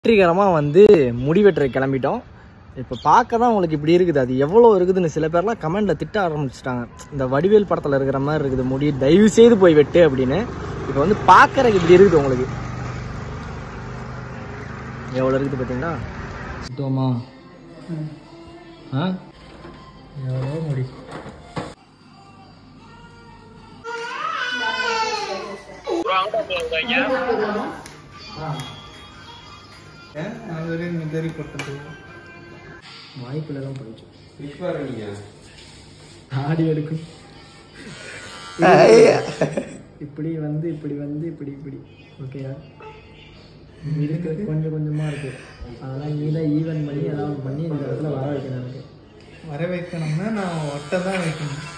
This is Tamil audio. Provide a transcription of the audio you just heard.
வெற்றிகரமாக வந்து முடி வெட்டுற கிளம்பிட்டோம் இப்போ பார்க்க தான் உங்களுக்கு இப்படி இருக்குது அது எவ்வளோ இருக்குதுன்னு சில பேர்லாம் கமெண்டில் திட்ட ஆரம்பிச்சிட்டாங்க இந்த வடிவேல் படத்தில் இருக்கிற மாதிரி இருக்குது முடி தயவு செய்து போய் வெட்டு அப்படின்னு இப்போ வந்து பார்க்கறதுக்கு இப்படி இருக்குது உங்களுக்கு எவ்வளோ இருக்குது பார்த்தீங்களா சுத்தமா ஆ எவ்வளோ முடி வாய்ப்புல தான் போயிடுச்சு ஆடி எடுக்கும் இப்படி வந்து இப்படி வந்து இப்படி இப்படி ஓகேயா இருக்கு கொஞ்சம் கொஞ்சமா இருக்கு அதெல்லாம் நீ தான் ஈவன் பண்ணி ஏதாவது பண்ணி இந்த இடத்துல வர வைக்கணும் எனக்கு வர வைக்கணும்னா நான் ஒட்டை தான் வைக்கணும்